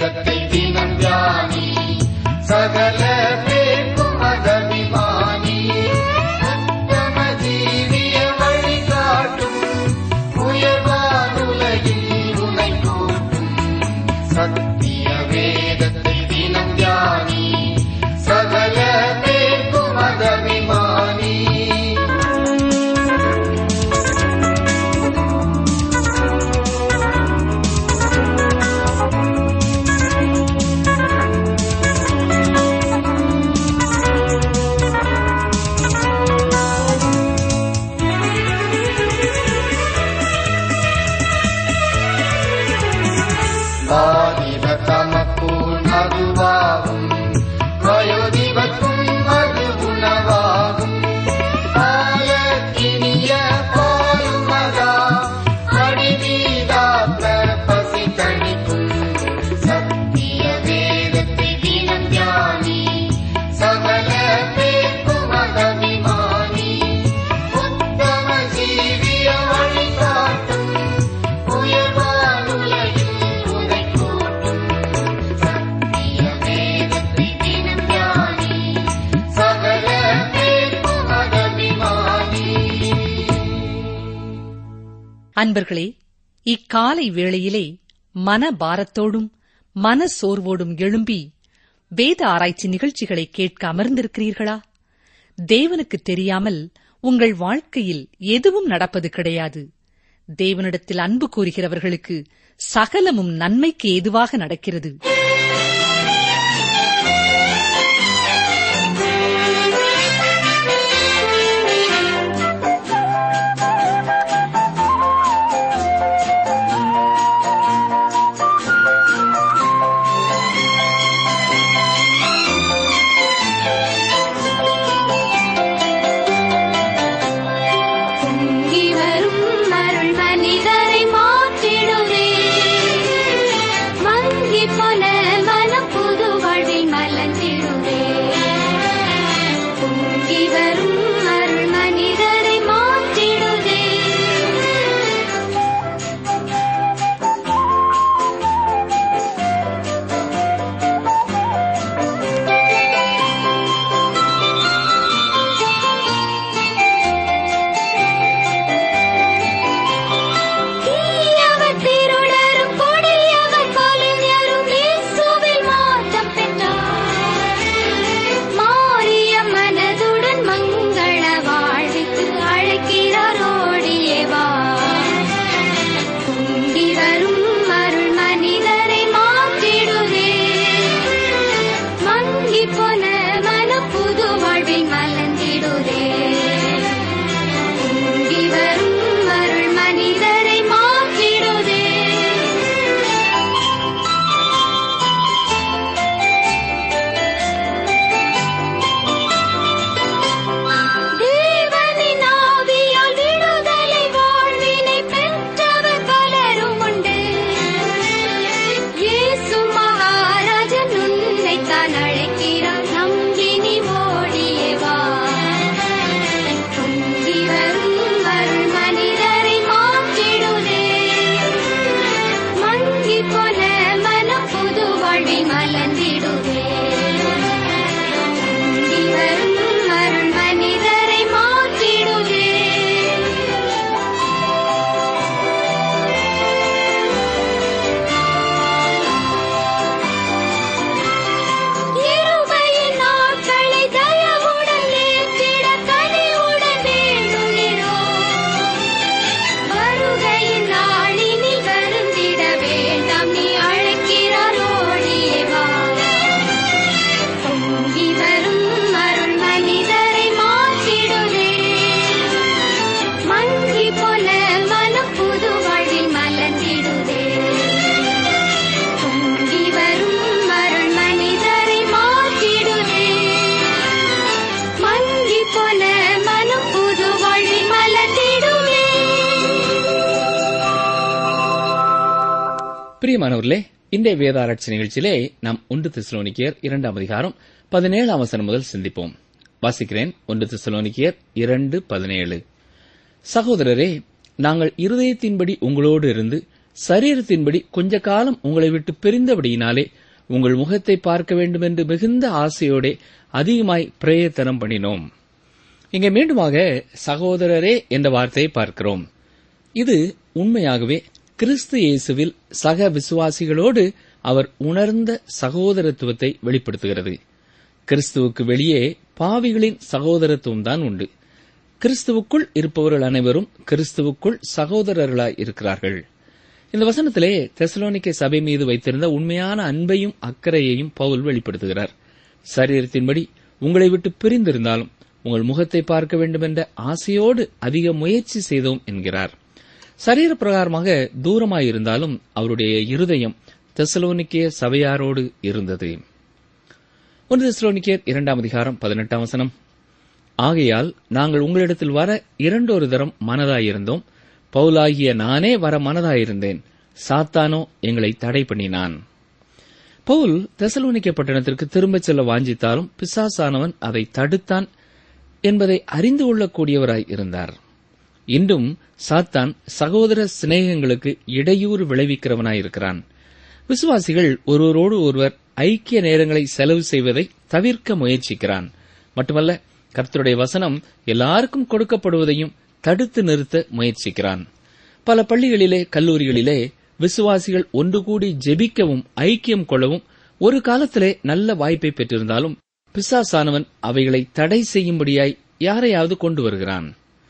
வேதத்தை தினம் தியானி சகல பேர்க்கும் மதபிமானி உத்தம ஜீவிய வழிகாட்டும் உயர்வானுலகில் உனை கூட்டும் சத்திய வேதத்தை தினம் தியானி சகல பேர்க்கும் மதபிமானி வாலிப தமக்கும் மதுவாகும் வயோதிபக்கும் மது உணவாகும் பாலக்கினிய பாலும் மகா அடிமீதாத்த பசி தணிக்கும் சத்திய வேதத்தை தினம் தியானி சகல பேர்க்கும் மகவிமானி உத்தம ஜீவிய வழிகாட்டும் உயர்வானுலகில் உனை கூட்டும் சத்திய வேதத்தை தினம் தியானி சகல பேர்க்கும் மகவிமானி அன்பர்களே இக்காலை வேளையிலே மன பாரத்தோடும் மன சோர்வோடும் எழும்பி வேத ஆராய்ச்சி நிகழ்ச்சிகளை கேட்க அமர்ந்திருக்கிறீர்களா தேவனுக்கு தெரியாமல் உங்கள் வாழ்க்கையில் எதுவும் நடப்பது கிடையாது தேவனிடத்தில் அன்பு கூறுகிறவர்களுக்கு சகலமும் நன்மைக்கு ஏதுவாக நடக்கிறது பொங்கி வரும் அருள் மனிதரை மாற்றிடுவே மங்கி போன மனம் புது வழி மலர்ந்திடுவே பொங்கி வரும் அருள் மனிதரை மாற்றிடுவே தீயவர் திருடரும் கொடியவர் கொலைஞரும் இயேசுவில் மாற்றம் பெற்றார். மாறிய மனதுடன் மங்கள வாழ்வுக்கு அழைக்கிறார் ஓடியே வா. பொங்கி வரும் அருள் மனிதரை மாற்றிடுவே. மங்கி போன மனம் புது வாழ்வில் மலர்ந்திடுதே பொங்கி வரும் அருள் மனிதரை மாற்றிடுதே தேவனின் ஆவியால் விடுதலை வாழ்வினை பெற்றவர் பலரும் உண்டு இயேசு மகாராஜன் உன்னைத்தான் அழைக்கிறார் நம்பினி ஓடியே வா பொங்கி வரும் அருள் மனிதரை மாற்றிடுதே மங்கி போன மனம் புது வாழ்வில் மலர்ந்திடுதே பொங்கி வரும் அருள் மனிதரை மாற்றிடுதே இருபையின் நாட்களை தயவுடன் ஏற்றிட கனிவுடன் வேண்டுகிறோம். வருகையின் நாளினில் வருந்திட வேண்டாம் நீ அழைக்கிறார் ஓடியே வா. பொங்கி வரும் அருள் மனிதரை மாற்றிடுதே. மங்கி போன மனம் புது வாழ்வில் மலர்ந்திடுதே பொங்கி வரும் அருள் மனிதரை மாற்றிடுவே மங்கி போன மனம் புது வழி மலர்ந்திடுவே பிரியமானவர்களே இன்றைய வேதாராய்ச்சி நிகழ்ச்சியிலே நாம் ஒன்று தெசலோனிக்கியர் இரண்டாம் அதிகாரம் பதினேழாம் வசனம் முதல் சிந்திப்போம் வாசிக்கிறேன் ஒன்று தெசலோனிக்கியர் இரண்டு பதினேழு சகோதரரே நாங்கள் இருதயத்தின்படி உங்களோடு இருந்து சரீரத்தின்படி கொஞ்ச காலம் உங்களை விட்டு பிரிந்தபடியினாலே உங்கள் முகத்தை பார்க்க வேண்டும் என்று மிகுந்த ஆசையோடே அதிகமாய் பிரயத்தனம் பண்ணினோம் இங்கே மீண்டுமாக சகோதரரே என்ற வார்த்தையை பார்க்கிறோம் இது உண்மையாகவே கிறிஸ்து இயேசுவில் சக விசுவாசிகளோடு அவர் உணர்ந்த சகோதரத்துவத்தை வெளிப்படுத்துகிறது கிறிஸ்துவுக்கு வெளியே பாவிகளின் சகோதரத்துவம் தான் உண்டு கிறிஸ்துவுக்குள் இருப்பவர்கள் அனைவரும் கிறிஸ்துவுக்குள் சகோதரர்களாய் இருக்கிறார்கள் இந்த வசனத்திலே தெசலோனிக்க சபை மீது வைத்திருந்த உண்மையான அன்பையும் அக்கறையையும் பவுல் வெளிப்படுத்துகிறார் சரீரத்தின்படி உங்களை விட்டு பிரிந்திருந்தாலும் உங்கள் முகத்தை பார்க்க வேண்டும் என்ற ஆசையோடு அதிக முயற்சி செய்தோம் என்கிறார் சரீர பிரகாரமாக தூரமாயிருந்தாலும் அவருடைய இருதயம் தெசலோனிக்கே சபையாரோடு இருந்தது ஒன்று தெசலோனிக்கேர் இரண்டாம் அதிகாரம் பதினெட்டாம் வசனம் ஆகையால் நாங்கள் உங்களிடத்தில் வர இரண்டொரு தரம் மனதாயிருந்தோம் பவுலாகிய நானே வர மனதாயிருந்தேன் சாத்தானோ எங்களை தடை பண்ணினான் பவுல் தெசலோனிக்க பட்டணத்திற்கு திரும்பச் செல்ல வாஞ்சித்தாலும் பிசாசானவன் அதை தடுத்தான் என்பதை அறிந்து கொள்ளக்கூடியவராய் இருந்தார் இன்றும் சாத்தான் சகோதர சிநேகங்களுக்கு இடையூறு விளைவிக்கிறவனாயிருக்கிறான் விசுவாசிகள் ஒருவரோடு ஒருவர் ஐக்கிய நேரங்களை செலவு செய்வதை தவிர்க்க முயற்சிக்கிறான் மட்டுமல்ல கர்த்தருடைய வசனம் எல்லாருக்கும் கொடுக்கப்படுவதையும் தடுத்து நிறுத்த முயற்சிக்கிறான் பல பள்ளிகளிலே கல்லூரிகளிலே விசுவாசிகள் ஒன்று கூடி ஜெபிக்கவும் ஐக்கியம் கொள்ளவும் ஒரு காலத்திலே நல்ல வாய்ப்பை பெற்றிருந்தாலும் பிசாசானவன் அவைகளை தடை செய்யும்படியாய் யாரையாவது கொண்டு வருகிறான்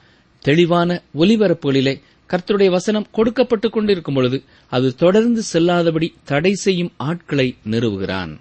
தெளிவான ஒலிபரப்புகளிலே கர்த்தருடைய வசனம் கொடுக்கப்பட்டுக் கொண்டிருக்கும் பொழுது அது தொடர்ந்து செல்லாதபடி தடை செய்யும் ஆட்களை நிறுவுகிறான்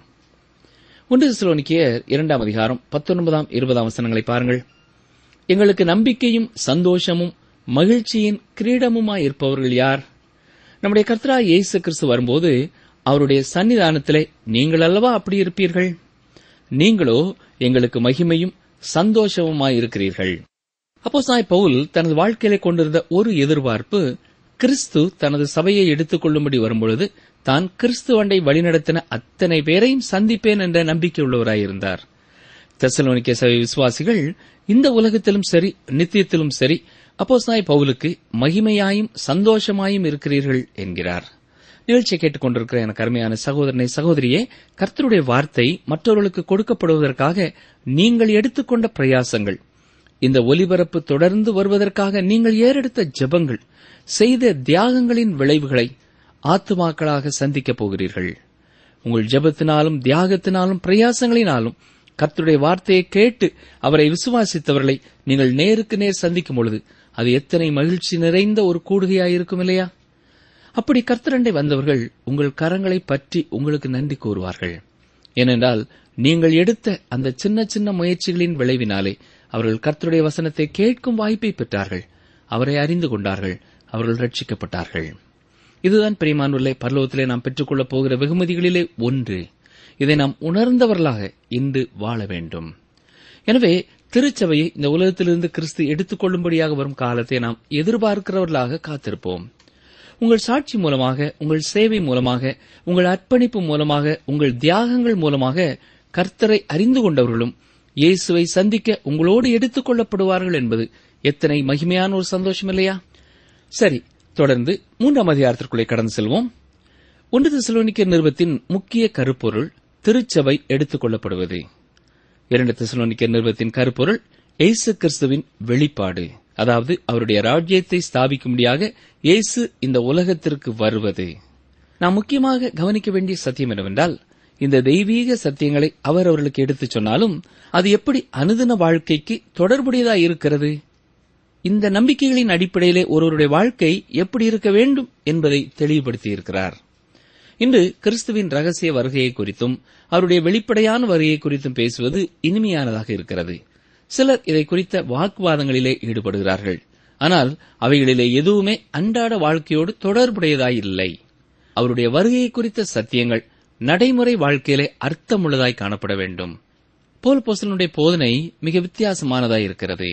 ஒன்று தெசலோனிக்கேயர் இரண்டாம் அதிகாரம் பத்தொன்பதாம் இருபதாம் வசனங்களை பாருங்கள் எங்களுக்கு நம்பிக்கையும் சந்தோஷமும் மகிழ்ச்சியின் கிரீடமுமாய் இருப்பவர்கள் யார் நம்முடைய கர்த்தரா இயேசு கிறிஸ்து வரும்போது அவருடைய சன்னிதானத்திலே நீங்கள் அல்லவா அப்படி இருப்பீர்கள் நீங்களோ எங்களுக்கு மகிமையும் சந்தோஷமுமாய் இருக்கிறீர்கள் அப்போ சாய் பவுல் தனது வாழ்க்கையிலே கொண்டிருந்த ஒரு எதிர்பார்ப்பு கிறிஸ்து தனது சபையை எடுத்துக் கொள்ளும்படி வரும்பொழுது தான் கிறிஸ்துவண்டை வழிநடத்தின அத்தனை பேரையும் சந்திப்பேன் என்ற நம்பிக்கை உள்ளவராயிருந்தார் தெசலோனிக்க சபை விசுவாசிகள் இந்த உலகத்திலும் சரி நித்தியத்திலும் சரி அப்போஸ்தாய் பவுலுக்கு மகிமையாயும் சந்தோஷமாயும் இருக்கிறீர்கள் என்கிறார் நிகழ்ச்சியை கேட்டுக்கொண்டிருக்கிற எனக்கு அருமையான சகோதரனை சகோதரியே கர்த்தருடைய வார்த்தை மற்றவர்களுக்கு கொடுக்கப்படுவதற்காக நீங்கள் எடுத்துக்கொண்ட பிரயாசங்கள் இந்த ஒலிபரப்பு தொடர்ந்து வருவதற்காக நீங்கள் ஏறெடுத்த ஜெபங்கள் செய்த தியாகங்களின் விளைவுகளை ஆத்துமாக்களாக சந்திக்கப் போகிறீர்கள் உங்கள் ஜெபத்தினாலும் தியாகத்தினாலும் பிரயாசங்களினாலும் கர்த்தருடைய வார்த்தையை கேட்டு அவரை விசுவாசித்தவர்களை நீங்கள் நேருக்கு நேர் சந்திக்கும் பொழுது அது எத்தனை மகிழ்ச்சி நிறைந்த ஒரு கூடுகையாயிருக்கும் இல்லையா அப்படி கர்த்தரண்டை வந்தவர்கள் உங்கள் கரங்களை பற்றி உங்களுக்கு நன்றி கூறுவார்கள் ஏனென்றால் நீங்கள் எடுத்த அந்த சின்ன சின்ன முயற்சிகளின் விளைவினாலே அவர்கள் கர்த்தருடைய வசனத்தை கேட்கும் வாய்ப்பை பெற்றார்கள் அவரை அறிந்து கொண்டார்கள் அவர்கள் ரட்சிக்கப்பட்டார்கள் இதுதான் பிரியமானுள்ளே பரலோகத்திலே நாம் பெற்றுக்கொள்ளப் போகிற வெகுமதிகளிலே ஒன்று இதை நாம் உணர்ந்தவர்களாக இன்று வாழ வேண்டும் எனவே திருச்சபையை இந்த உலகத்திலிருந்து கிறிஸ்து எடுத்துக் கொள்ளும்படியாக வரும் காலத்தை நாம் எதிர்பார்க்கிறவர்களாக காத்திருப்போம் உங்கள் சாட்சி மூலமாக உங்கள் சேவை மூலமாக உங்கள் அர்ப்பணிப்பு மூலமாக உங்கள் தியாகங்கள் மூலமாக கர்த்தரை அறிந்து கொண்டவர்களும் இயேசுவை சந்திக்க உங்களோடு எடுத்துக் கொள்ளப்படுவார்கள் என்பது எத்தனை மகிமையான ஒரு சந்தோஷம் இல்லையா சரி தொடர்ந்து மூன்றாம் அதிகாரத்திற்குள்ளே கடந்து செல்வோம் ஒன்று தெசலோனிக்கர் நிறுவத்தின் முக்கிய கருப்பொருள் திருச்சபை எடுத்துக் கொள்ளப்படுவது இரண்டு தெசலோனிக்கர் நிறுவத்தின் கருப்பொருள் இயேசு கிறிஸ்துவின் வெளிப்பாடு அதாவது அவருடைய ராஜ்யத்தை ஸ்தாபிக்கும்படியாக இயேசு இந்த உலகத்திற்கு வருவது நாம் முக்கியமாக கவனிக்க வேண்டிய சத்தியம் என்னவென்றால் இந்த தெய்வீக சத்தியங்களை அவர் அவர்களுக்கு எடுத்துச் சொன்னாலும் அது எப்படி அனுதின வாழ்க்கைக்கு தொடர்புடையதாக இருக்கிறது இந்த நம்பிக்கைகளின் அடிப்படையிலே ஒருவருடைய வாழ்க்கை எப்படி இருக்க வேண்டும் என்பதை தெளிவுபடுத்தியிருக்கிறார் இன்று கிறிஸ்துவின் ரகசிய வருகையை குறித்தும் அவருடைய வெளிப்படையான வருகை குறித்தும் பேசுவது இனிமையானதாக இருக்கிறது சிலர் இதை குறித்த வாக்குவாதங்களிலே ஈடுபடுகிறார்கள் ஆனால் அவைகளிலே எதுவுமே அன்றாட வாழ்க்கையோடு தொடர்புடையதாயில்லை அவருடைய வருகையை குறித்த சத்தியங்கள் நடைமுறை வாழ்க்கையிலே அர்த்தமுள்ளதாய் காணப்பட வேண்டும் போல் போசலனுடைய போதனை மிக வித்தியாசமானதாய் இருக்கிறது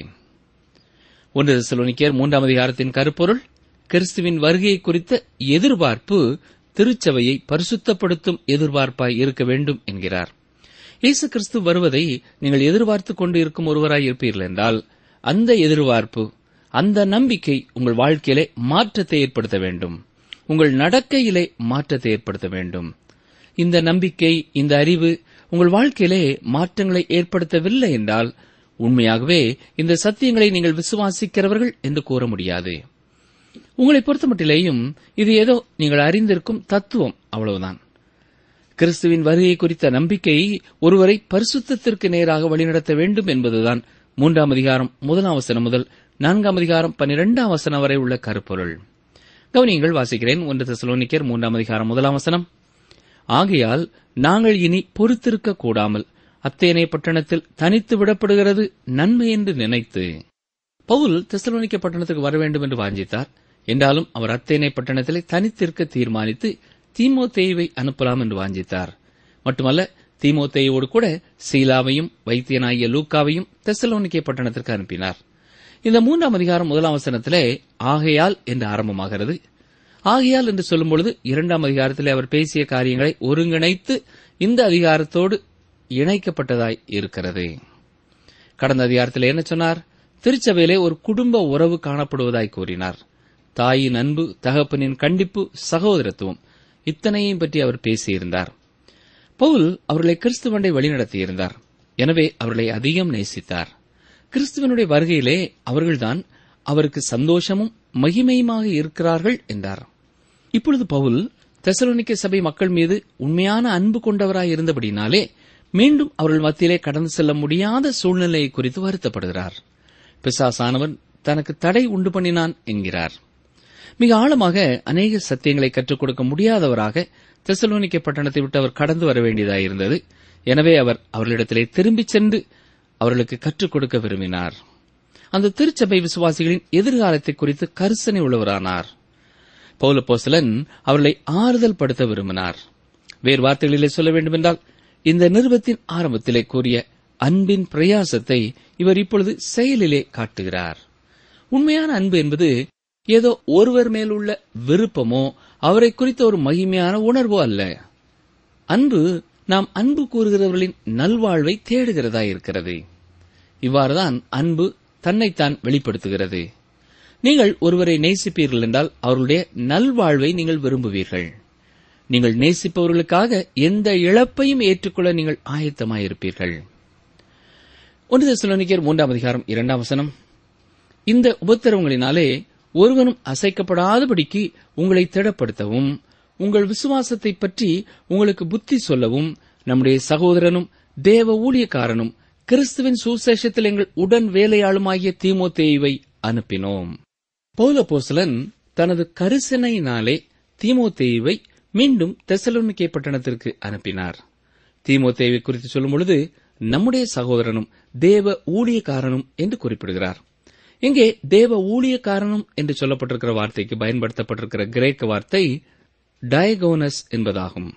ஒன்று தெசலோனிக்கேயர் மூன்றாம் அதிகாரத்தின் கருப்பொருள் கிறிஸ்துவின் வருகையை குறித்த எதிர்பார்ப்பு திருச்சபையை பரிசுத்தப்படுத்தும் எதிர்பார்ப்பாய் இருக்க வேண்டும் என்கிறார் இயேசு கிறிஸ்து வருவதை நீங்கள் எதிர்பார்த்துக் கொண்டு இருக்கும் ஒருவராய் இருப்பீர்கள் என்றால் அந்த எதிர்பார்ப்பு அந்த நம்பிக்கை உங்கள் வாழ்க்கையிலே மாற்றத்தை ஏற்படுத்த வேண்டும் உங்கள் நடக்கையிலே மாற்றத்தை ஏற்படுத்த வேண்டும் இந்த நம்பிக்கை இந்த அறிவு உங்கள் வாழ்க்கையிலே மாற்றங்களை ஏற்படுத்தவில்லை என்றால் உண்மையாகவே இந்த சத்தியங்களை நீங்கள் விசுவாசிக்கிறவர்கள் என்று கூற முடியாது உங்களை பொறுத்தமட்டிலேயும் இது ஏதோ நீங்கள் அறிந்திருக்கும் தத்துவம் அவ்வளவுதான் கிறிஸ்துவின் வருகை குறித்த நம்பிக்கை ஒருவரை பரிசுத்தத்திற்கு நேராக வழிநடத்த வேண்டும் என்பதுதான் மூன்றாம் அதிகாரம் முதலாம் வசனம் முதல் நான்காம் அதிகாரம் பன்னிரெண்டாம் வசனம் வரை உள்ள கருப்பொருள் கவனியங்கள் வாசிக்கிறேன் ஒன்று தெசலோனிக்கர் மூன்றாம் அதிகாரம் முதலாம் வசனம் ஆகையால் நாங்கள் இனி பொறுத்திருக்க கூடாமல் அத்தேனே பட்டணத்தில் தனித்து விடப்படுகிறது நன்மை என்று நினைத்து பவுல் தெசலோனிக்க பட்டணத்துக்கு வர வேண்டும் என்று வாஞ்சித்தார் என்றாலும் அவர் அத்தேனே பட்டணத்திலே தனித்திருக்க தீர்மானித்து தீமோத்தேயுவை அனுப்பலாம் என்று வாஞ்சித்தார் மட்டுமல்ல தீமோத்தேயோடு கூட சீலாவையும் வைத்தியனாகிய லூக்காவையும் தெசலோனிக்கே பட்டணத்திற்கு அனுப்பினார் இந்த மூன்றாம் அதிகாரம் முதலாம் வசனத்திலே ஆகையால் என்று ஆரம்பமாகிறது ஆகையால் என்று சொல்லும்பொழுது இரண்டாம் அதிகாரத்திலே அவர் பேசிய காரியங்களை ஒருங்கிணைத்து இந்த அதிகாரத்தோடு இணைக்கப்பட்டதாய் இருக்கிறது கடந்த அதிகாரத்தில் என்ன சொன்னார் திருச்சபையிலே ஒரு குடும்ப உறவு காணப்படுவதாய் கூறினார் தாயின் அன்பு தகப்பனின் கண்டிப்பு சகோதரத்துவம் இத்தனையும் பற்றி அவர் பேசியிருந்தார் பவுல் அவர்களை கிறிஸ்துவண்டை வழிநடத்தியிருந்தார் எனவே அவர்களை அதிகம் நேசித்தார் கிறிஸ்துவனுடைய வருகையிலே அவர்கள்தான் அவருக்கு சந்தோஷமும் மகிமையுமாக இருக்கிறார்கள் என்றார் இப்பொழுது பவுல் தெசலோனிக்க சபை மக்கள் மீது உண்மையான அன்பு கொண்டவராய் இருந்தபடினாலே மீண்டும் அவர்கள் மத்தியிலே கடந்து செல்ல முடியாத சூழ்நிலையை குறித்து வருத்தப்படுகிறார் பிசாசானவன் தனக்கு தடை உண்டு பண்ணினான் என்கிறார் மிக ஆழமாக அநேக சத்தியங்களை கற்றுக் கொடுக்க முடியாதவராக தெசலோனிக்க பட்டணத்தை விட்டு அவர் கடந்து வர வேண்டியதாயிருந்தது எனவே அவர் அவர்களிடத்திலே திரும்பிச் சென்று அவர்களுக்கு கற்றுக் கொடுக்க விரும்பினார் அந்த திருச்சபை விசுவாசிகளின் எதிர்காலத்தை குறித்து கரிசனை உள்ளவரானார் பௌலப்போசலன் அவர்களை ஆறுதல் படுத்த விரும்பினார் வேறு வார்த்தைகளிலே சொல்ல வேண்டுமென்றால் இந்த நிருபத்தின் ஆரம்பத்திலே கூறிய அன்பின் பிரயாசத்தை இவர் இப்பொழுது செயலிலே காட்டுகிறார் உண்மையான அன்பு என்பது ஏதோ ஒருவர் மேலுள்ள விருப்பமோ அவரை குறித்த ஒரு மகிமையான உணர்வோ அல்ல அன்பு நாம் அன்பு கூறுகிறவர்களின் நல்வாழ்வை தேடுகிறதா இருக்கிறது இவ்வாறுதான் அன்பு தன்னைத்தான் வெளிப்படுத்துகிறது நீங்கள் ஒருவரை நேசிப்பீர்கள் என்றால் அவர்களுடைய நல்வாழ்வை நீங்கள் விரும்புவீர்கள் நீங்கள் நேசிப்பவர்களுக்காக எந்த இழப்பையும் ஏற்றுக்கொள்ள நீங்கள் ஆயத்தமாயிருப்பீர்கள் ஒன்று தெசலோனிக்கர் மூன்றாம் அதிகாரம் இரண்டாம் வசனம் இந்த உபத்திரவங்களினாலே ஒருவனும் அசைக்கப்படாதபடிக்கு உங்களை திடப்படுத்தவும் உங்கள் விசுவாசத்தை பற்றி உங்களுக்கு புத்தி சொல்லவும் நம்முடைய சகோதரனும் தேவ ஊழியக்காரனும் கிறிஸ்துவின் சுசேஷத்தில் எங்கள் உடன் வேலையாளுமாகிய தீமோத்தேயுவை அனுப்பினோம் பௌலபோசலன் தனது கரிசனையினாலே தீமோத்தேயுவை மீண்டும் தெசலோனிக்கே பட்டணத்திற்கு அனுப்பினார் தீமோத்தேவை குறித்து சொல்லும் பொழுது நம்முடைய சகோதரனும் தேவ ஊழியக்காரனும் என்று குறிப்பிடுகிறார் இங்கே தேவ ஊழியக்காரனும் என்று சொல்லப்பட்டிருக்கிற வார்த்தைக்கு பயன்படுத்தப்பட்டிருக்கிற கிரேக்க வார்த்தை டயகோனஸ் என்பதாகும்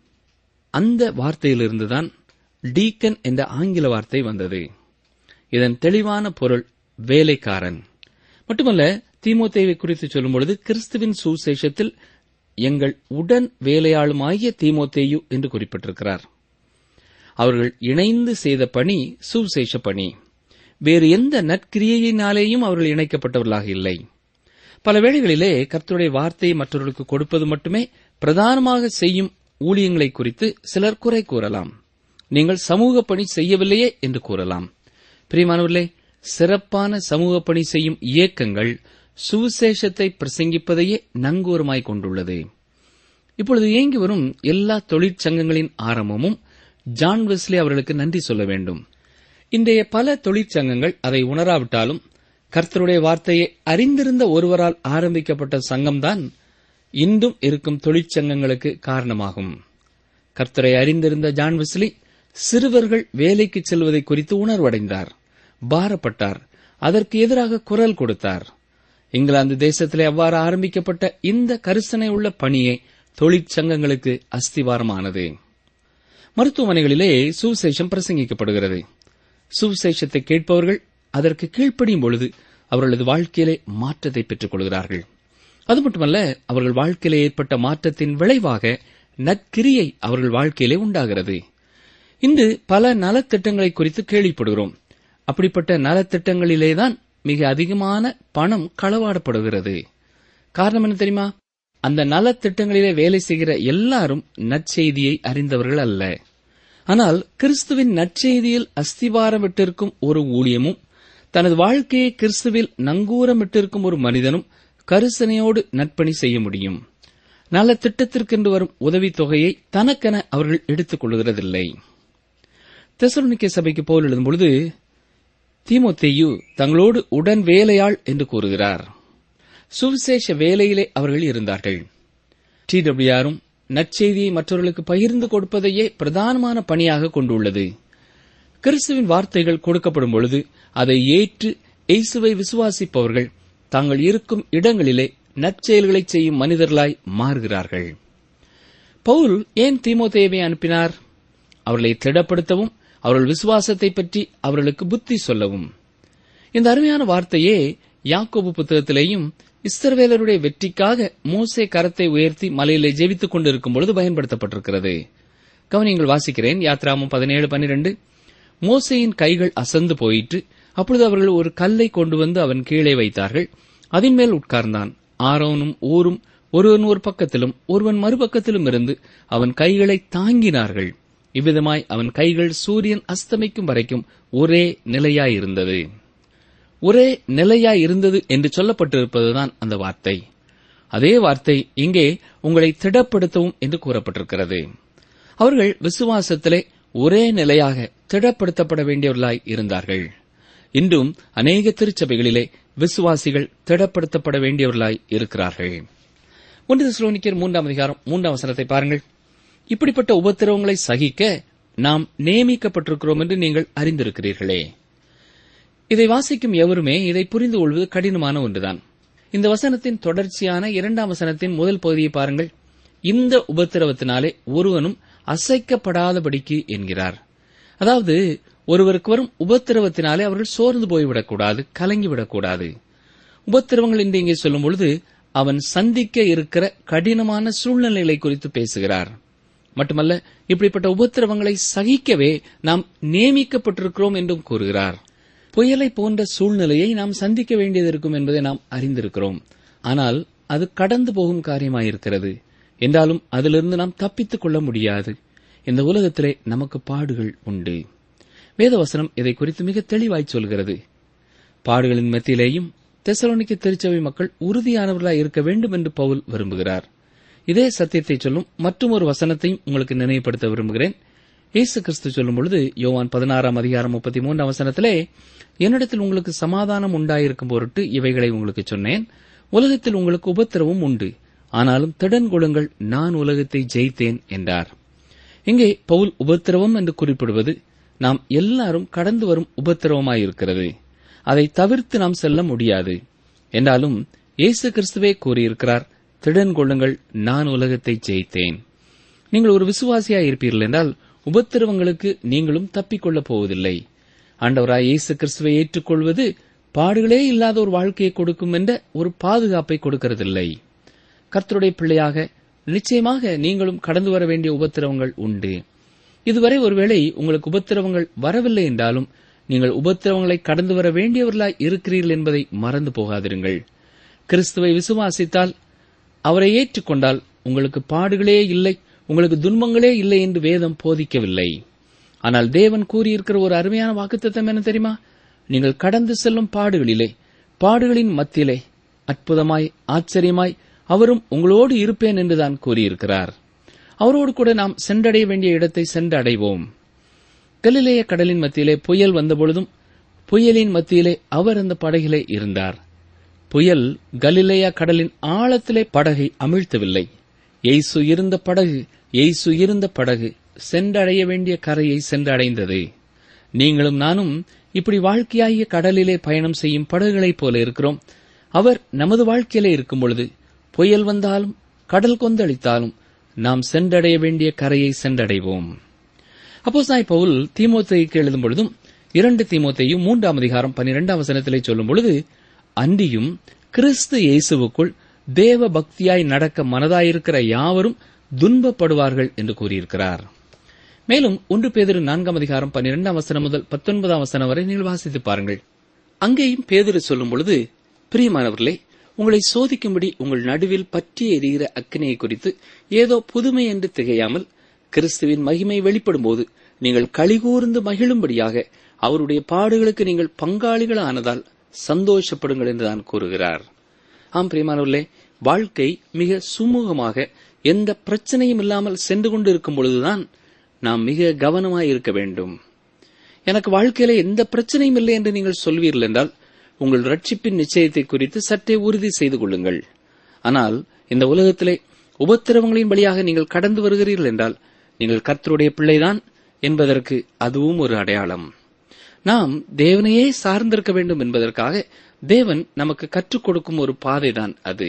அந்த வார்த்தையிலிருந்துதான் டீக்கன் என்ற ஆங்கில வார்த்தை வந்தது இதன் தெளிவான பொருள் வேலைக்காரன் மட்டுமல்ல தீமோத்தேவை குறித்து சொல்லும்பொழுது கிறிஸ்துவின் சுசேஷத்தில் எங்கள் உடன் வேலையாளுமாகிய தீமோத்தேயு என்று குறிப்பிட்டிருக்கிறார் அவர்கள் இணைந்து செய்த பணி சுசேஷ பணி வேறு எந்த நற்கிரியையினாலேயும் அவர்கள் இணைக்கப்பட்டவர்களாக இல்லை பல வேளைகளிலே கர்த்தருடைய வார்த்தையை மற்றவர்களுக்கு கொடுப்பது மட்டுமே பிரதானமாக செய்யும் ஊழியங்களை குறித்து சிலர் குறை கூறலாம் நீங்கள் சமூக பணி செய்யவில்லையே என்று கூறலாம் பிரியமானவர்களே சிறப்பான சமூக பணி செய்யும் இயக்கங்கள் சுவிசேஷத்தை பிரசங்கிப்பதையே நங்கூரமாய் கொண்டுள்ளது இப்பொழுது இயங்கி வரும் எல்லா தொழிற்சங்கங்களின் ஆரம்பமும் ஜான் வெஸ்லி அவர்களுக்கு நன்றி சொல்ல வேண்டும் இன்றைய பல தொழிற்சங்கங்கள் அதை உணராவிட்டாலும் கர்த்தருடைய வார்த்தையை அறிந்திருந்த ஒருவரால் ஆரம்பிக்கப்பட்ட சங்கம்தான் இன்றும் இருக்கும் தொழிற்சங்கங்களுக்கு காரணமாகும் கர்த்தரை அறிந்திருந்த ஜான் வெஸ்லி சிறுவர்கள் வேலைக்கு செல்வதை குறித்து உணர்வடைந்தார் பாரப்பட்டார் அதற்கு எதிராக குரல் கொடுத்தார் இங்கிலாந்து தேசத்திலே அவ்வாறு ஆரம்பிக்கப்பட்ட இந்த கரிசனை உள்ள பணியை தொழிற்சங்கங்களுக்கு அஸ்திவாரமானது மருத்துவமனைகளிலே சுவிசேஷம் பிரசங்கிக்கப்படுகிறது சுவிசேஷத்தை கேட்பவர்கள் அதற்கு கீழ்ப்படியும் பொழுது அவர்களது வாழ்க்கையிலே மாற்றத்தை பெற்றுக் கொள்கிறார்கள் அது மட்டுமல்ல அவர்கள் வாழ்க்கையிலே ஏற்பட்ட மாற்றத்தின் விளைவாக நற்கிரியை அவர்கள் வாழ்க்கையிலே உண்டாகிறது இன்று பல நலத்திட்டங்களை குறித்து கேள்விப்படுகிறோம் அப்படிப்பட்ட நலத்திட்டங்களிலேதான் மிக அதிகமான பணம் களவாடப்படுகிறது காரணம் என்ன தெரியுமா அந்த நலத்திட்டங்களிலே வேலை செய்கிற எல்லாரும் நற்செய்தியை அறிந்தவர்கள் அல்ல ஆனால் கிறிஸ்துவின் நற்செய்தியில் அஸ்திவாரமிட்டிருக்கும் ஒரு ஊழியமும் தனது வாழ்க்கையை கிறிஸ்துவில் நங்கூரமிட்டிருக்கும் ஒரு மனிதனும் கரிசனையோடு நற்பணி செய்ய முடியும் நல்ல திட்டத்திற்கென்று வரும் உதவித் தொகையை தனக்கென அவர்கள் எடுத்துக் கொள்கிறதில்லை தெசலோனிக்கே சபைக்கு போல் எழுதும் பொழுது தீமோத்தேயு தங்களோடு உடன் வேலையாள் என்று கூறுகிறார் சுவிசேஷ வேலையிலே அவர்கள் இருந்தார்கள் டி டபிள்யூஆரும் நற்செய்தியை மற்றவர்களுக்கு பகிர்ந்து கொடுப்பதையே பிரதானமான பணியாக கொண்டுள்ளது கிறிஸ்துவின் வார்த்தைகள் கொடுக்கப்படும் பொழுது அதை ஏற்று இயேசுவை விசுவாசிப்பவர்கள் தாங்கள் இருக்கும் இடங்களிலே நற்செயல்களை செய்யும் மனிதர்களாய் மாறுகிறார்கள் பவுல் ஏன் தீமோத்தேவை அனுப்பினார் அவர்களை திடப்படுத்தவும் அவர்கள் விசுவாசத்தை பற்றி அவர்களுக்கு புத்தி சொல்லவும் இந்த அருமையான வார்த்தையே யாக்கோபு புத்தகத்திலேயும் இஸ்ரவேலருடைய வெற்றிக்காக மோசே கரத்தை உயர்த்தி மலையிலே ஜெபித்துக் கொண்டிருக்கும் பொழுது பயன்படுத்தப்பட்டிருக்கிறது கவனியங்கள் வாசிக்கிறேன் யாத்ராமம் பதினேழு பன்னிரண்டு மோசேயின் கைகள் அசந்து போயிற்று அப்பொழுது அவர்கள் ஒரு கல்லை கொண்டு வந்து அவன் கீழே வைத்தார்கள் அதன் மேல் உட்கார்ந்தான் ஆரோனும் ஊரும் ஒருவன் ஒரு பக்கத்திலும் ஒருவன் மறுபக்கத்திலும் இருந்து அவன் கைகளை தாங்கினார்கள் இவ்விதமாய் அவன் கைகள் சூரியன் அஸ்தமிக்கும் வரைக்கும் ஒரே நிலையாயிருந்தது ஒரே நிலையாய் இருந்தது என்று சொல்லப்பட்டிருப்பதுதான் அந்த வார்த்தை அதே வார்த்தை இங்கே உங்களை திடப்படுத்தவும் என்று கூறப்பட்டிருக்கிறது அவர்கள் விசுவாசத்திலே ஒரே நிலையாக திடப்படுத்தப்பட வேண்டியவர்களாய் இருந்தார்கள் இன்றும் அநேக திருச்சபைகளிலே விசுவாசிகள் திடப்படுத்தப்பட வேண்டியவர்களாய் இருக்கிறார்கள் ஒன்று தெசலோனிக்கர் மூன்றாம் அதிகாரம் மூன்றாம் வசனத்தை பாருங்கள் இப்படிப்பட்ட உபத்திரவங்களை சகிக்க நாம் நியமிக்கப்பட்டிருக்கிறோம் என்று நீங்கள் அறிந்திருக்கிறீர்களே இதை வாசிக்கும் எவருமே இதை புரிந்து கொள்வது கடினமான ஒன்றுதான் இந்த வசனத்தின் தொடர்ச்சியான இரண்டாம் வசனத்தின் முதல் பகுதியை பாருங்கள் இந்த உபத்திரவத்தினாலே ஒருவனும் அசைக்கப்படாதபடிக்கு என்கிறார் அதாவது ஒருவருக்கு வரும் உபத்திரவத்தினாலே அவர்கள் சோர்ந்து போய்விடக்கூடாது கலங்கிவிடக்கூடாது உபத்திரவங்கள் என்று இங்கே சொல்லும் பொழுது அவன் சந்திக்க இருக்கிற கடினமான சூழ்நிலைகளை குறித்து பேசுகிறார் மட்டுமல்ல இப்படிப்பட்ட உபத்திரவங்களை சகிக்கவே நாம் நியமிக்கப்பட்டிருக்கிறோம் என்றும் கூறுகிறார் புயலை போன்ற சூழ்நிலையை நாம் சந்திக்க வேண்டியது இருக்கும் என்பதை நாம் அறிந்திருக்கிறோம் ஆனால் அது கடந்து போகும் காரியமாயிருக்கிறது என்றாலும் அதிலிருந்து நாம் தப்பித்துக் கொள்ள முடியாது இந்த உலகத்திலே நமக்கு பாடுகள் உண்டு வேதவசனம் இதை குறித்து மிக தெளிவாய் சொல்கிறது பாடுகளின் மத்தியிலேயும் தெசலோனிக்க திருச்சபை மக்கள் உறுதியானவர்களாய் இருக்க வேண்டும் என்று பவுல் விரும்புகிறார் இதே சத்தியத்தை சொல்லும் மற்றும் ஒரு வசனத்தையும் உங்களுக்கு நினைவுபடுத்த விரும்புகிறேன் இயேசு கிறிஸ்து சொல்லும் பொழுது யோவான் பதினாறாம் அதிகாரம் முப்பத்தி மூன்றாம் வசனத்திலே என்னிடத்தில் உங்களுக்கு சமாதானம் உண்டாயிருக்கும் பொருட்டு இவைகளை உங்களுக்கு சொன்னேன் உலகத்தில் உங்களுக்கு உபத்திரவும் உண்டு ஆனாலும் திடன் கொள்ளுங்கள் நான் உலகத்தை ஜெயித்தேன் என்றார் இங்கே பவுல் உபத்திரவம் என்று குறிப்பிடுவது நாம் எல்லாரும் கடந்து வரும் உபத்திரவமாயிருக்கிறது அதை தவிர்த்து நாம் செல்ல முடியாது என்றாலும் இயேசு கிறிஸ்துவே கூறியிருக்கிறார் திடன் கொள்ளுங்கள் நான் உலகத்தை ஜெயித்தேன் நீங்கள் ஒரு விசுவாசியாய் இருப்பீர்கள் என்றால் உபத்திரவங்களுக்கு நீங்களும் தப்பிக்கொள்ளப் போவதில்லை ஆண்டவராய் இயேசு கிறிஸ்துவை ஏற்றுக்கொள்வது பாடுகளே இல்லாத ஒரு வாழ்க்கையை கொடுக்கும் என்ற ஒரு பாதுகாப்பை கொடுக்கிறதில்லை கர்த்தருடைய பிள்ளையாக நிச்சயமாக நீங்களும் கடந்து வர வேண்டிய உபத்திரவங்கள் உண்டு இதுவரை ஒருவேளை உங்களுக்கு உபத்திரவங்கள் வரவில்லை என்றாலும் நீங்கள் உபத்திரவங்களை கடந்து வர வேண்டியவர்களாய் இருக்கிறீர்கள் என்பதை மறந்து போகாதிருங்கள் கிறிஸ்துவை விசுவாசித்தால் அவரை ஏற்றுக்கொண்டால் உங்களுக்கு பாடுகளே இல்லை உங்களுக்கு துன்பங்களே இல்லை என்று வேதம் போதிக்கவில்லை ஆனால் தேவன் கூறியிருக்கிற ஒரு அருமையான வாக்குத்தத்தம் என்ன தெரியுமா நீங்கள் கடந்து செல்லும் பாடுகளிலே பாடுகளின் மத்தியிலே அற்புதமாய் ஆச்சரியமாய் அவரும் உங்களோடு இருப்பேன் என்றுதான் கூறியிருக்கிறார் அவரோடு கூட நாம் சென்றடைய வேண்டிய இடத்தை சென்றடைவோம் கலிலேய கடலின் மத்தியிலே புயல் வந்தபொழுதும் புயலின் மத்தியிலே அவர் அந்த படகிலே இருந்தார் புயல் கலிலேயா கடலின் ஆழத்திலே படகை அமிழ்த்தவில்லை எய்சு இருந்த படகு எய்சு இருந்த படகு சென்றடைய வேண்டிய கரையை சென்றடைந்தது நீங்களும் நானும் இப்படி வாழ்க்கையாகிய கடலிலே பயணம் செய்யும் படகுகளைப் போல இருக்கிறோம் அவர் நமது வாழ்க்கையிலே இருக்கும் பொழுது புயல் வந்தாலும் கடல் கொந்தளித்தாலும் நாம் சென்றடைய வேண்டிய கரையை சென்றடைவோம் அப்போஸ்தாய் பவுல் தீமோத்தேயுக்கு எழுதும் பொழுதும் இரண்டு தீமோத்தேயும் மூன்றாம் அதிகாரம் பனிரெண்டாம் வசனத்திலே சொல்லும் பொழுது அன்றியும் கிறிஸ்து இயேசுவுக்குள் தேவ பக்தியாய் நடக்க மனதாயிருக்கிற யாவரும் துன்பப்படுவார்கள் என்று கூறியிருக்கிறார் மேலும் ஒன்று பேதிரு நான்காம் அதிகாரம் பன்னிரெண்டாம் வசனம் முதல் பத்தொன்பதாம் வசனம் வரை நீங்கள் வாசித்து பாருங்கள் அங்கேயும் பேதிரு சொல்லும் பொழுது பிரியமானவர்களே உங்களை சோதிக்கும்படி உங்கள் நடுவில் பற்றி எரிகிற அக்கினியை குறித்து ஏதோ புதுமை என்று திகையாமல் கிறிஸ்துவின் மகிமை வெளிப்படும்போது நீங்கள் கலிகூர்ந்து மகிழும்படியாக அவருடைய பாடுகளுக்கு நீங்கள் பங்காளிகளானதால் சந்தோஷப்படுங்கள் என்று தான் கூறுகிறார் ஆம் பிரியமானவர்களே வாழ்க்கை மிக சுமூகமாக எந்த பிரச்சனையும் இல்லாமல் சென்று கொண்டு இருக்கும் பொழுதுதான் நாம் மிக கவனமாய் இருக்க வேண்டும் எனக்கு வாழ்க்கையில எந்த பிரச்சனையும் இல்லை என்று நீங்கள் சொல்வீர்கள் என்றால் உங்கள் ரட்சிப்பின் நிச்சயத்தை குறித்து சற்றே உறுதி செய்து கொள்ளுங்கள் ஆனால் இந்த உலகத்திலே உபத்திரவங்களின் வழியாக நீங்கள் கடந்து வருகிறீர்கள் என்றால் நீங்கள் கர்த்தருடைய பிள்ளைதான் என்பதற்கு அதுவும் ஒரு அடையாளம் நாம் தேவனையே சார்ந்திருக்க வேண்டும் என்பதற்காக தேவன் நமக்கு கற்றுக் கொடுக்கும் ஒரு பாதைதான் அது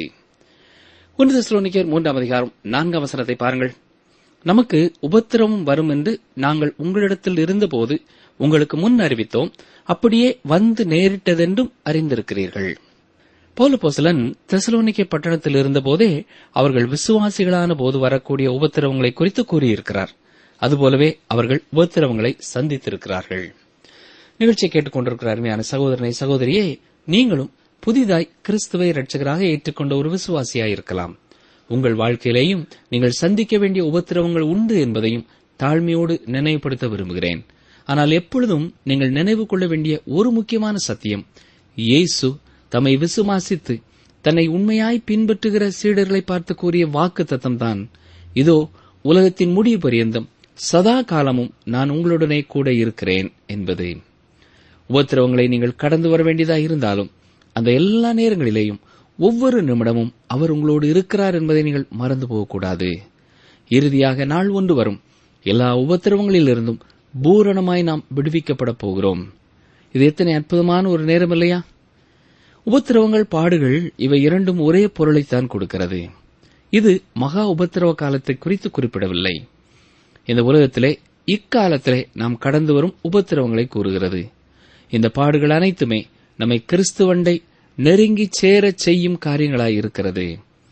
ஒன்று தெசலோனிக்கர் மூன்றாம் அதிகாரம் நான்காம் வசனத்தை பாருங்கள் நமக்கு உபத்திரவம் வரும் என்று நாங்கள் உங்களிடத்தில் இருந்தபோது உங்களுக்கு முன் அறிவித்தோம் அப்படியே வந்து நேரிட்டதென்றும் அறிந்திருக்கிறீர்கள் பௌலபோசலன் தெசலோனிக்கே பட்டணத்தில் இருந்தபோதே அவர்கள் விசுவாசிகளான போது வரக்கூடிய உபத்திரவங்களை குறித்து கூறியிருக்கிறார் அதுபோலவே அவர்கள் உபத்திரவங்களை சந்தித்திருக்கிறார்கள் நிகழ்ச்சியை கேட்டுக்கொண்டிருக்கிற அருமையான சகோதரனை சகோதரியே நீங்களும் புதிதாய் கிறிஸ்துவை இரட்சகராக ஏற்றுக்கொண்ட ஒரு விசுவாசியாய் இருக்கலாம் உங்கள் வாழ்க்கையிலேயும் நீங்கள் சந்திக்க வேண்டிய உபத்திரவங்கள் உண்டு என்பதையும் தாழ்மையோடு நினைவுபடுத்த விரும்புகிறேன் ஆனால் எப்பொழுதும் நீங்கள் நினைவு கொள்ள வேண்டிய ஒரு முக்கியமான சத்தியம் இயேசு தம்மை விசுவாசித்து தன்னை உண்மையாய் பின்பற்றுகிற சீடர்களை பார்த்து கூறிய வாக்கு தத்தம்தான் இதோ உலகத்தின் முடிவு பரியந்தம் சதா காலமும் நான் உங்களுடனே கூட இருக்கிறேன் என்பது உபத்திரவங்களை நீங்கள் கடந்து வர வேண்டியதாக இருந்தாலும் அந்த எல்லா நேரங்களிலேயும் ஒவ்வொரு நிமிடமும் அவர் உங்களோடு இருக்கிறார் என்பதை நீங்கள் மறந்து போகக்கூடாது இறுதியாக நாள் ஒன்று வரும் எல்லா உபத்திரவங்களிலிருந்தும் பூரணமாய் நாம் விடுவிக்கப்பட போகிறோம் இது எத்தனை அற்புதமான ஒரு நேரம் இல்லையா உபத்திரவங்கள் பாடுகள் இவை இரண்டும் ஒரே பொருளைத்தான் கொடுக்கிறது இது மகா உபத்திரவ காலத்தை குறித்து குறிப்பிடவில்லை இந்த உலகத்திலே இக்காலத்திலே நாம் கடந்து வரும் உபத்திரவங்களை கூறுகிறது இந்த பாடுகள் அனைத்துமே நம்மை கிறிஸ்துவண்டை நெருங்கி சேரச் செய்யும் காரியங்களாய் இருக்கிறது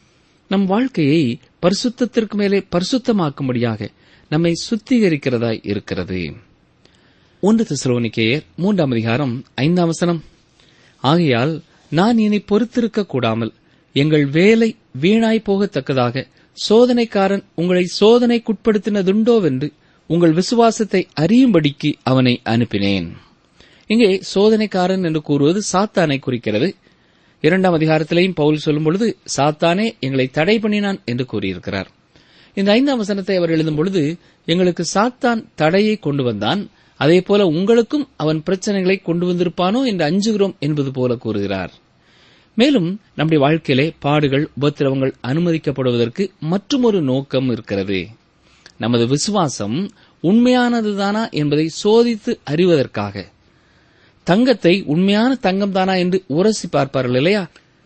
நம் வாழ்க்கையை பரிசுத்தத்திற்கு மேலே பரிசுத்தமாக்கும்படியாக நம்மை சுத்திகரிக்கிறதாய் இருக்கிறது ஒன்று திசலோனிக்கேயர் மூன்றாம் அதிகாரம் ஐந்தாம் வசனம் ஆகையால் நான் இனி பொறுத்திருக்க கூடாமல் எங்கள் வேலை வீணாய் போகத்தக்கதாக சோதனைக்காரன் உங்களை சோதனைக்குட்படுத்தினதுண்டோவென்று உங்கள் விசுவாசத்தை அறியும்படிக்கு அவனை அனுப்பினேன் இங்கே சோதனைக்காரன் என்று கூறுவது சாத்தானை குறிக்கிறது இரண்டாம் அதிகாரத்திலேயும் பவுல் சொல்லும் பொழுது சாத்தானே எங்களை தடை பண்ணினான் என்று கூறியிருக்கிறார் இந்த ஐந்தாம் வசனத்தை அவர் எழுதும் பொழுது எங்களுக்கு சாத்தான் தடையை கொண்டு வந்தான் அதே போல உங்களுக்கும் அவன் பிரச்சனைகளை கொண்டு வந்திருப்பானோ என்று அஞ்சுகிறோம் என்பது போல கூறுகிறார் மேலும் நம்முடைய வாழ்க்கையிலே பாடுகள் உபத்திரவங்கள் அனுமதிக்கப்படுவதற்கு மற்றுமொரு நோக்கம் இருக்கிறது நமது விசுவாசம் உண்மையானதுதானா என்பதை சோதித்து அறிவதற்காக தங்கத்தை உண்மையான தங்கம் தானா என்று உரசி பார்ப்பார்கள் இல்லையா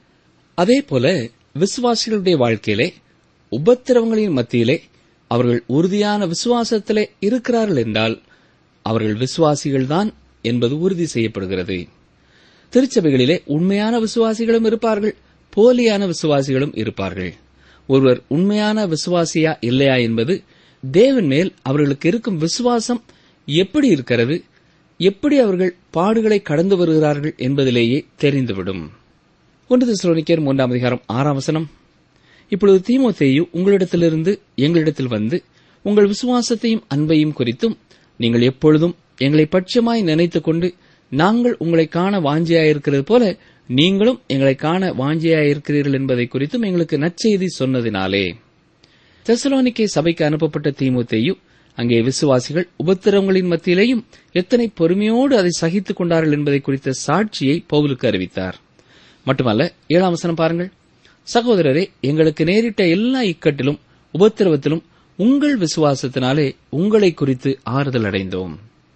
அதே போல விசுவாசிகளுடைய வாழ்க்கையிலே உபத்திரவங்களின் மத்தியிலே அவர்கள் உறுதியான விசுவாசத்திலே இருக்கிறார்கள் என்றால் அவர்கள் விசுவாசிகள்தான் என்பது உறுதி செய்யப்படுகிறது திருச்சபைகளிலே உண்மையான விசுவாசிகளும் இருப்பார்கள் போலியான விசுவாசிகளும் இருப்பார்கள் ஒருவர் உண்மையான விசுவாசியா இல்லையா என்பது தேவன் மேல் அவர்களுக்கு இருக்கும் விசுவாசம் எப்படி இருக்கிறது எப்படி அவர்கள் பாடுகளை கடந்து வருகிறார்கள் என்பதிலேயே தெரிந்துவிடும் ஒன்று திசுலோனிக்கர் மூன்றாம் அதிகாரம் ஆறாம் வசனம் இப்பொழுது தீமோத்தேயு உங்களிடத்திலிருந்து எங்களிடத்தில் வந்து உங்கள் விசுவாசத்தையும் அன்பையும் குறித்தும் நீங்கள் எப்பொழுதும் எங்களை பட்சமாய் நினைத்துக் கொண்டு நாங்கள் உங்களை காண வாஞ்சியாயிருக்கிறது போல நீங்களும் எங்களை காண வாஞ்சியாயிருக்கிறீர்கள் என்பதை குறித்தும் எங்களுக்கு நற்செய்தி சொன்னதினாலே தெசலோனிக்கே சபைக்கு அனுப்பப்பட்ட தீமோத்தேயு அங்கே விசுவாசிகள் உபத்திரவங்களின் மத்தியிலேயும் எத்தனை பொறுமையோடு அதை சகித்துக் கொண்டார்கள் என்பதை குறித்த சாட்சியை பவுலுக்கு அறிவித்தார் மட்டுமல்ல ஏழாம் வசனம் பாருங்கள் சகோதரரே எங்களுக்கு நேரிட்ட எல்லா இக்கட்டிலும் உபத்திரவத்திலும் உங்கள் விசுவாசத்தினாலே உங்களை குறித்து ஆறுதல் அடைந்தோம்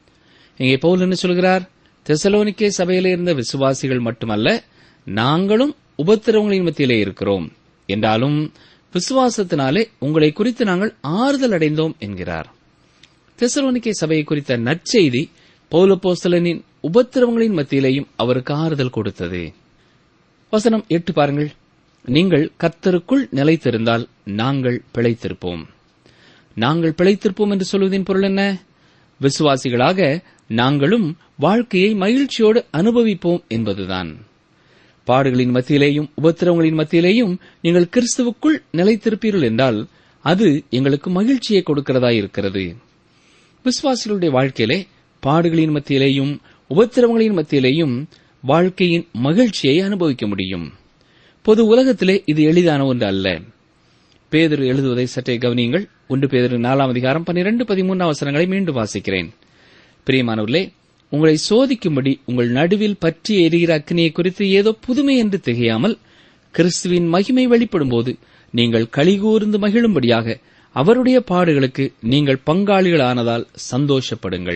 இங்கே பவுல் என்ன சொல்கிறார் தெசலோனிக்கே சபையிலே இருந்த விசுவாசிகள் மட்டுமல்ல நாங்களும் உபத்திரவங்களின் மத்தியிலே இருக்கிறோம் என்றாலும் விசுவாசத்தினாலே உங்களை குறித்து நாங்கள் ஆறுதல் அடைந்தோம் என்கிறார் தெசலோனிக்கே சபையை குறித்த நற்செய்தி பௌலப்போஸ்தலனின் உபத்திரவங்களின் மத்தியிலேயும் அவருக்கு ஆறுதல் கொடுத்தது வசனம் எட்டு பாருங்கள் நீங்கள் கர்த்தருக்குள் நிலைத்திருந்தால் நாங்கள் பிழைத்திருப்போம் நாங்கள் பிழைத்திருப்போம் என்று சொல்வதின் பொருள் என்ன விசுவாசிகளாக நாங்களும் வாழ்க்கையை மகிழ்ச்சியோடு அனுபவிப்போம் என்பதுதான் பாடுகளின் மத்தியிலேயும் உபத்திரவங்களின் மத்தியிலேயும் நீங்கள் கிறிஸ்துவுக்குள் நிலைத்திருப்பீர்கள் என்றால் அது எங்களுக்கு மகிழ்ச்சியை கொடுக்கிறதா இருக்கிறது விசுவாசிகளுடைய வாழ்க்கையிலே பாடுகளின் மத்தியிலேயும் உபத்திரவங்களின் மத்தியிலேயும் வாழ்க்கையின் மகிழ்ச்சியை அனுபவிக்க முடியும் பொது உலகத்திலே இது எளிதான ஒன்று அல்ல பேதர் எழுதுவதை சற்றே கவனியுங்கள் ஒன்று பேதர் நாலாம் அதிகாரம் பன்னிரண்டு பதிமூன்று அவசரங்களை மீண்டும் வாசிக்கிறேன் பிரியமானவர்களே உங்களை சோதிக்கும்படி உங்கள் நடுவில் பற்றி எரிகிற அக்னியை குறித்து ஏதோ புதுமை என்று திகையாமல் கிறிஸ்துவின் மகிமை வெளிப்படும்போது நீங்கள் கலிகூர்ந்து மகிழும்படியாக அவருடைய பாடுகளுக்கு நீங்கள் பங்காளிகளானதால் சந்தோஷப்படுங்கள்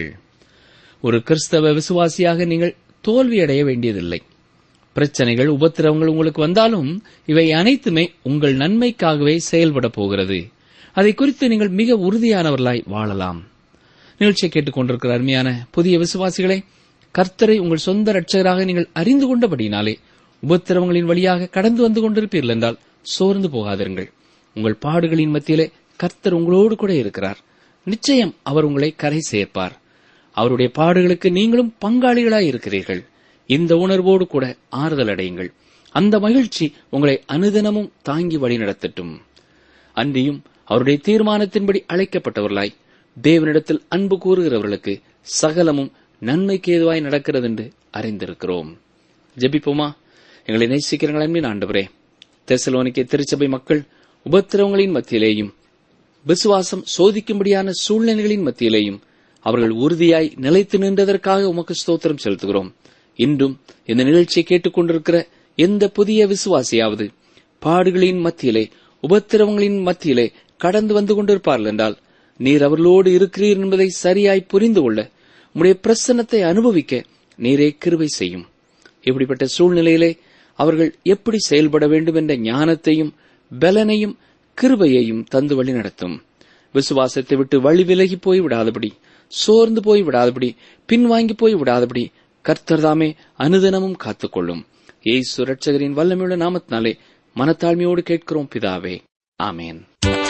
ஒரு கிறிஸ்தவ விசுவாசியாக நீங்கள் தோல்வியடைய வேண்டியதில்லை பிரச்சனைகள் உபத்திரவங்கள் உங்களுக்கு வந்தாலும் இவை அனைத்துமே உங்கள் நன்மைக்காகவே செயல்பட போகிறது அதை குறித்து நீங்கள் மிக உறுதியானவர்களாய் வாழலாம் நிகழ்ச்சியை கேட்டுக்கொண்டிருக்கிற அருமையான புதிய விசுவாசிகளே கர்த்தரை உங்கள் சொந்த ரட்சகராக நீங்கள் அறிந்து கொண்டபடினாலே உபத்திரவங்களின் வழியாக கடந்து வந்து கொண்டிருப்பீர்கள் என்றால் சோர்ந்து போகாதிருங்கள் உங்கள் பாடுகளின் மத்தியிலே கர்த்தர் உங்களோடு கூட இருக்கிறார் நிச்சயம் அவர் உங்களை கரை சேர்ப்பார் அவருடைய பாடுகளுக்கு நீங்களும் பங்காளிகளாய் இருக்கிறீர்கள் இந்த உணர்வோடு கூட ஆறுதல் அடையுங்கள் அந்த மகிழ்ச்சி உங்களை அனுதினமும் தாங்கி வழிநடத்தட்டும் அன்றியும் அவருடைய தீர்மானத்தின்படி அழைக்கப்பட்டவர்களாய் தேவனிடத்தில் அன்பு கூறுகிறவர்களுக்கு சகலமும் நன்மைக்கு ஏதுவாய் நடக்கிறது என்று அறிந்திருக்கிறோம் ஜெபிப்போமா எங்களை நேசிக்கிறங்கள் அன்பின் ஆண்டவரே தெசலோனிக்கே திருச்சபை மக்கள் உபத்திரவங்களின் மத்தியிலேயும் விசுவாசம் சோதிக்கும்படியான சூழ்நிலைகளின் மத்தியிலேயும் அவர்கள் உறுதியாய் நிலைத்து நின்றதற்காக உமக்கு ஸ்தோத்திரம் செலுத்துகிறோம் இன்றும் இந்த நிகழ்ச்சியை கேட்டுக்கொண்டிருக்கிற எந்த புதிய விசுவாசியாவது பாடுகளின் மத்தியிலே உபத்திரவங்களின் மத்தியிலே கடந்து வந்து கொண்டிருப்பார்கள் என்றால் நீர் அவர்களோடு இருக்கிறீர் என்பதை சரியாய் புரிந்து கொள்ள உம்முடைய பிரசன்னத்தை அனுபவிக்க நீரே கிருபை செய்யும் இப்படிப்பட்ட சூழ்நிலையிலே அவர்கள் எப்படி செயல்பட வேண்டும் என்ற ஞானத்தையும் பலனையும் கிருபையையும் தந்து வழி நடத்தும் விசுவாசத்தை விட்டு வழி விலகி போய் விடாதபடி சோர்ந்து போய் விடாதபடி பின்வாங்கி போய் விடாதபடி கர்த்தர்தாமே அனுதினமும் காத்துக்கொள்ளும் ஏசு ரட்சகரின் வல்லமையுள்ள நாமத்தினாலே மனத்தாழ்மையோடு கேட்கிறோம் பிதாவே ஆமேன்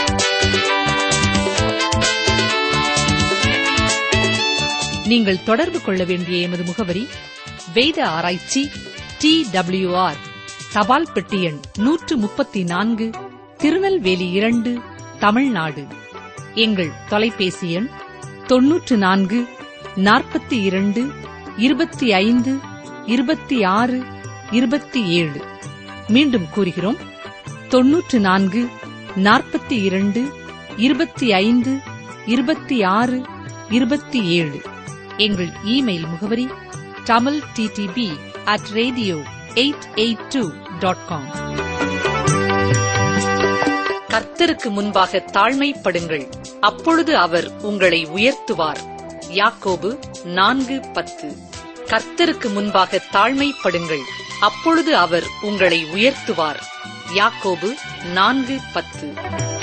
நீங்கள் தொடர்பு கொள்ள வேண்டிய எமது முகவரி வேத ஆராய்ச்சி டி ஆர் தபால் பெட்டி எண் நூற்று முப்பத்தி நான்கு திருநெல்வேலி இரண்டு தமிழ்நாடு எங்கள் தொலைபேசி எண் தொன்னூற்று நான்கு நாற்பத்தி இரண்டு இருபத்தி ஐந்து இருபத்தி ஆறு இருபத்தி ஏழு மீண்டும் கூறுகிறோம் தொன்னூற்று நான்கு நாற்பத்தி இரண்டு இருபத்தி ஐந்து இருபத்தி ஆறு இருபத்தி ஏழு எங்கள் இமெயில் முகவரி Tamil TDP at radio eight eight two dot com கர்த்தருக்கு முன்பாக தாழ்மைப்படுங்கள் அப்பொழுது அவர் உங்களை உயர்த்துவார் யாக்கோபு நான்கு பத்து கர்த்தருக்கு முன்பாக தாழ்மைப்படுங்கள் அப்பொழுது அவர் உங்களை உயர்த்துவார் யாக்கோபு நான்கு பத்து